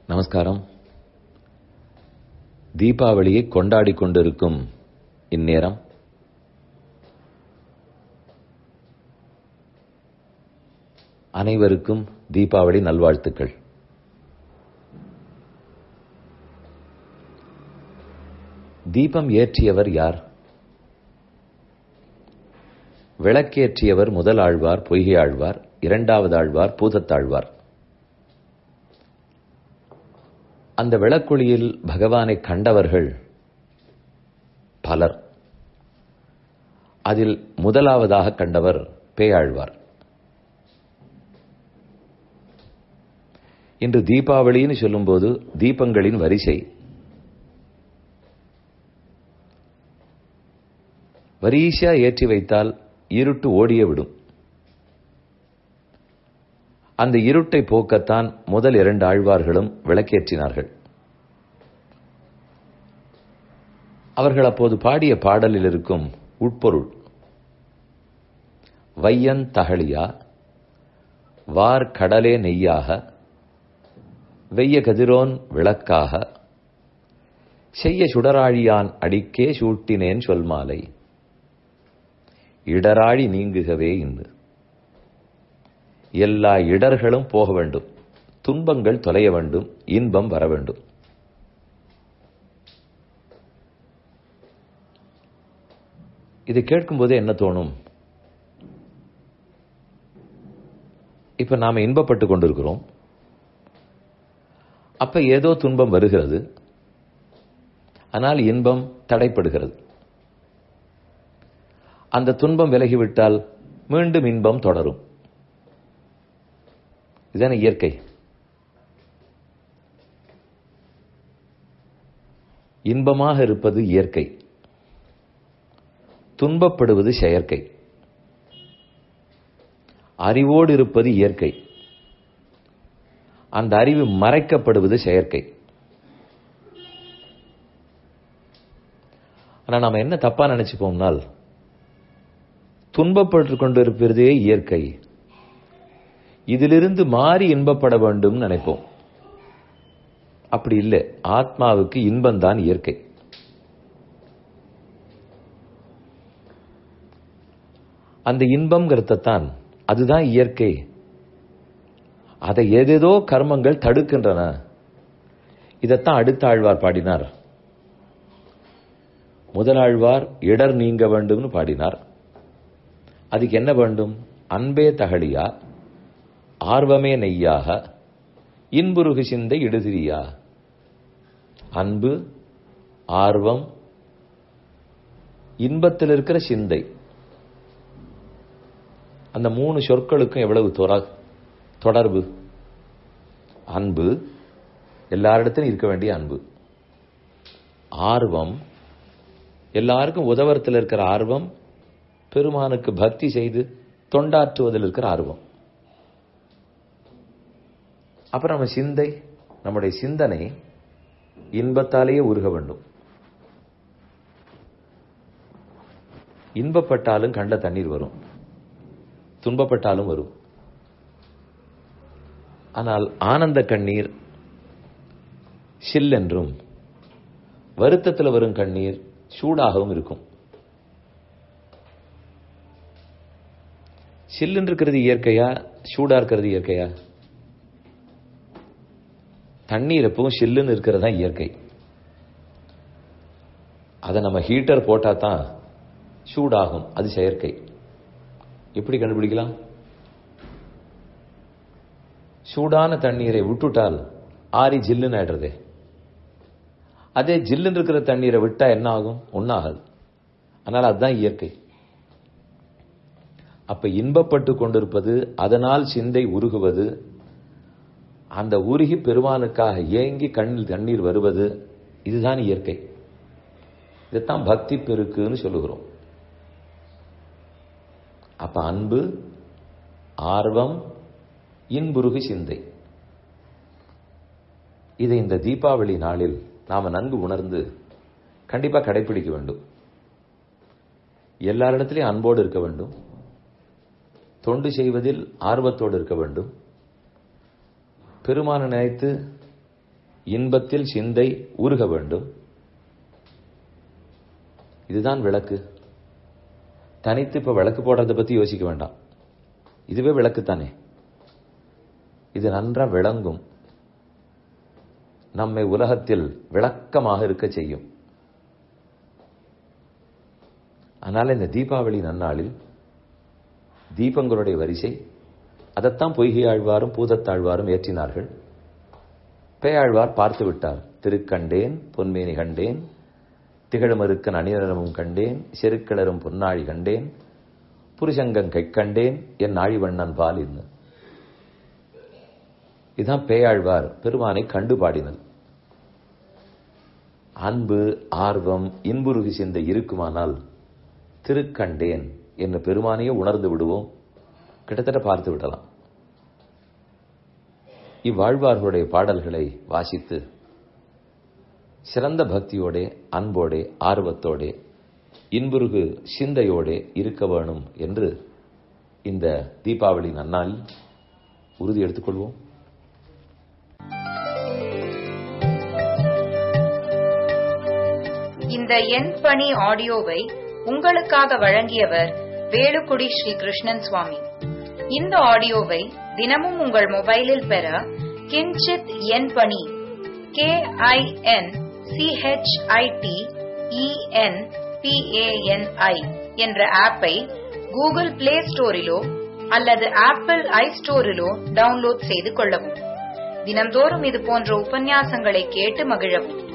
நமஸ்காரம் தீபாவளியை கொண்டாடிக் கொண்டிருக்கும் இந்நேரம் அனைவருக்கும் தீபாவளி நல்வாழ்த்துக்கள் தீபம் ஏற்றியவர் யார் விளக்கேற்றியவர் முதல் ஆழ்வார் பொய்கை ஆழ்வார் இரண்டாவது ஆழ்வார் பூதத்தாழ்வார் அந்த விளக்கொளியில் பகவானை கண்டவர்கள் பலர் அதில் முதலாவதாக கண்டவர் பேயாழ்வார் இன்று தீபாவளின்னு சொல்லும்போது தீபங்களின் வரிசை வரிசையா ஏற்றி வைத்தால் இருட்டு ஓடியே விடும் அந்த இருட்டை போக்கத்தான் முதல் இரண்டு ஆழ்வார்களும் விளக்கேற்றினார்கள் அவர்கள் அப்போது பாடிய பாடலில் இருக்கும் உட்பொருள் வையன் தகழியா வார் கடலே நெய்யாக வெய்ய கதிரோன் விளக்காக செய்ய சுடராழியான் அடிக்கே சூட்டினேன் சொல்மாலை இடராழி நீங்குகவே இன்று எல்லா இடர்களும் போக வேண்டும் துன்பங்கள் தொலைய வேண்டும் இன்பம் வர வேண்டும் இதை கேட்கும்போதே என்ன தோணும் இப்ப நாம இன்பப்பட்டு கொண்டிருக்கிறோம் அப்ப ஏதோ துன்பம் வருகிறது ஆனால் இன்பம் தடைப்படுகிறது அந்த துன்பம் விலகிவிட்டால் மீண்டும் இன்பம் தொடரும் இதுதானே இயற்கை இன்பமாக இருப்பது இயற்கை துன்பப்படுவது செயற்கை அறிவோடு இருப்பது இயற்கை அந்த அறிவு மறைக்கப்படுவது செயற்கை ஆனா நாம என்ன தப்பா நினைச்சுப்போம்னால் துன்பப்பட்டு கொண்டிருப்பதே இயற்கை இதிலிருந்து மாறி இன்பப்பட வேண்டும் நினைப்போம் அப்படி இல்லை ஆத்மாவுக்கு இன்பம்தான் இயற்கை அந்த இன்பம்ங்கிறதான் அதுதான் இயற்கை அதை ஏதேதோ கர்மங்கள் தடுக்கின்றன இதைத்தான் அடுத்த ஆழ்வார் பாடினார் முதலாழ்வார் இடர் நீங்க வேண்டும்னு பாடினார் அதுக்கு என்ன வேண்டும் அன்பே தகழியா ஆர்வமே நெய்யாக இன்புருகு சிந்தை இடுதிரியா அன்பு ஆர்வம் இன்பத்தில் இருக்கிற சிந்தை அந்த மூணு சொற்களுக்கும் எவ்வளவு தொடர்பு அன்பு எல்லாரிடத்திலும் இருக்க வேண்டிய அன்பு ஆர்வம் எல்லாருக்கும் உதவரத்தில் இருக்கிற ஆர்வம் பெருமானுக்கு பக்தி செய்து தொண்டாற்றுவதில் இருக்கிற ஆர்வம் அப்புறம் நம்ம சிந்தை நம்முடைய சிந்தனை இன்பத்தாலேயே உருக வேண்டும் இன்பப்பட்டாலும் கண்ட தண்ணீர் வரும் துன்பப்பட்டாலும் வரும் ஆனால் ஆனந்த கண்ணீர் ஷில் என்றும் வருத்தத்தில் வரும் கண்ணீர் சூடாகவும் இருக்கும் சில்லுன்னு இருக்கிறது இயற்கையா சூடா இருக்கிறது இயற்கையா தண்ணீர் எப்பவும் சில்லுன்னு இருக்கிறது தான் இயற்கை அதை நம்ம ஹீட்டர் போட்டா தான் சூடாகும் அது செயற்கை எப்படி கண்டுபிடிக்கலாம் சூடான தண்ணீரை விட்டுட்டால் ஆறி ஜில்லுன்னு ஆயிடுறதே அதே ஜில்லுன்னு இருக்கிற தண்ணீரை விட்டா என்ன ஆகும் ஒன்னாகாது ஆனால் அதுதான் இயற்கை அப்ப இன்பப்பட்டு கொண்டிருப்பது அதனால் சிந்தை உருகுவது அந்த உருகி பெருமானுக்காக ஏங்கி கண்ணில் தண்ணீர் வருவது இதுதான் இயற்கை இதைத்தான் பக்தி பெருக்குன்னு சொல்லுகிறோம் அப்ப அன்பு ஆர்வம் இன்புருகு சிந்தை இதை இந்த தீபாவளி நாளில் நாம நன்கு உணர்ந்து கண்டிப்பா கடைபிடிக்க வேண்டும் எல்லாரிடத்திலையும் அன்போடு இருக்க வேண்டும் தொண்டு செய்வதில் ஆர்வத்தோடு இருக்க வேண்டும் பெருமான நினைத்து இன்பத்தில் சிந்தை ஊறுக வேண்டும் இதுதான் விளக்கு தனித்து இப்ப விளக்கு போடுறதை பத்தி யோசிக்க வேண்டாம் இதுவே விளக்கு தானே இது நன்றா விளங்கும் நம்மை உலகத்தில் விளக்கமாக இருக்க செய்யும் அதனால இந்த தீபாவளி நன்னாளில் தீபங்களுடைய வரிசை அதைத்தான் பொய்கை ஆழ்வாரும் பூதத்தாழ்வாரும் ஏற்றினார்கள் பேயாழ்வார் பார்த்து விட்டார் திருக்கண்டேன் பொன்மேனி கண்டேன் திகழமருக்கன் அணிநரமும் கண்டேன் செருக்கிளரும் பொன்னாழி கண்டேன் புருஷங்கன் கை கண்டேன் என் ஆழிவண்ணன் பால் இன்னு இதுதான் பேயாழ்வார் பெருமானை கண்டு பாடினது அன்பு ஆர்வம் இன்புருகி சிந்தை இருக்குமானால் திருக்கண்டேன் என்று பெருமானையே உணர்ந்து விடுவோம் கிட்டத்தட்ட பார்த்து விடலாம் இவ்வாழ்வார்களுடைய பாடல்களை வாசித்து சிறந்த பக்தியோடே அன்போடே ஆர்வத்தோடே இன்புருகு சிந்தையோடே இருக்க வேணும் என்று இந்த தீபாவளி நன்னாளில் உறுதி எடுத்துக்கொள்வோம் இந்த எண் பணி ஆடியோவை உங்களுக்காக வழங்கியவர் வேலுக்குடி ஸ்ரீ கிருஷ்ணன் சுவாமி இந்த ஆடியோவை தினமும் உங்கள் மொபைலில் பெற கிஞ்சித் எண் பணி கே ஐ என் சிஹெச்ஐடி இஎன் பிஏஎன்ஐ என்ற ஆப்பை கூகுள் பிளே ஸ்டோரிலோ அல்லது ஆப்பிள் ஐ ஸ்டோரிலோ டவுன்லோட் செய்து கொள்ளவும் தினம்தோறும் இது போன்ற உபன்யாசங்களை கேட்டு மகிழவும்